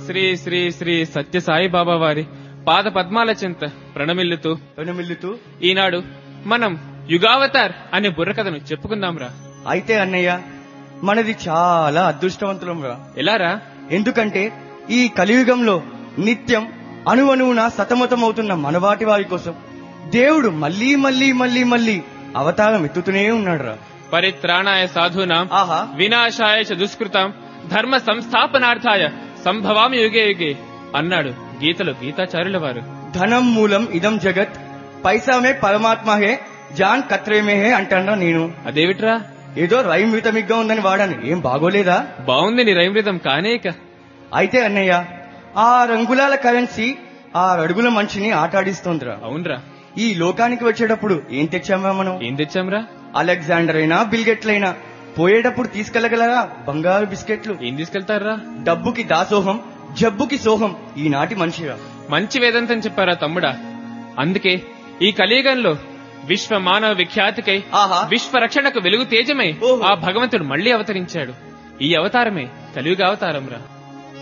శ్రీ శ్రీ శ్రీ సత్య సాయి బాబా వారి పాద పద్మాల చింత ప్రణమిల్లుతూ వెనుమిల్లుతూ ఈనాడు మనం యుగావతార్ అనే బుర్రకథను చెప్పుకుందాంరా అయితే అన్నయ్య మనది చాలా అదృష్టవంతులం రా ఎలారా ఎందుకంటే ఈ కలియుగంలో నిత్యం అణువణువున సతమతమవుతున్న మనవాటి వారి కోసం దేవుడు మళ్ళీ మళ్ళీ మళ్ళీ మళ్ళీ అవతారం ఎత్తుతూనే ఉన్నాడు రా పరిత్రాణాయ సాధూనాం ఆహా వినాశాయ చ దుష్కృతాం ధర్మ సంస్థాపనార్థాయ సంభవామి యుగే యుగే అన్నాడు గీతలో గీతాచార్యుల వారు ధనం మూలం ఇదం జగత్ పైసామే పరమాత్మ హే జాన్ కత్రేమే హే అంటాడా నేను అదేమిట్రా ఏదో రైమ్ విటమిక్ గా ఉందని వాడాను ఏం బాగోలేదా బాగుంది నీ రైమృతం కానేక అయితే అన్నయ్య ఆ రంగులాల కరెన్సీ ఆ అడుగుల మనిషిని ఆటాడిస్తోందిరా అవునరా ఈ లోకానికి వచ్చేటప్పుడు ఏం తెచ్చామా మనం ఏం తెచ్చాంరా అలెగ్జాండర్ అయినా బిల్గెట్లైనా పోయేటప్పుడు తీసుకెళ్లగలరా బంగారు బిస్కెట్లు ఏం తీసుకెళ్తారా డబ్బుకి దాసోహం జబ్బుకి సోహం ఈనాటి మనిషిరా మంచి వేదంతం చెప్పారా తమ్ముడా అందుకే ఈ కలియుగంలో విశ్వ మానవ విఖ్యాతికై ఆహా విశ్వ రక్షణకు వెలుగు తేజమై ఓహో. ఆ భగవంతుడు మళ్ళీ అవతరించాడు ఈ అవతారమే కలియుగ అవతారం రా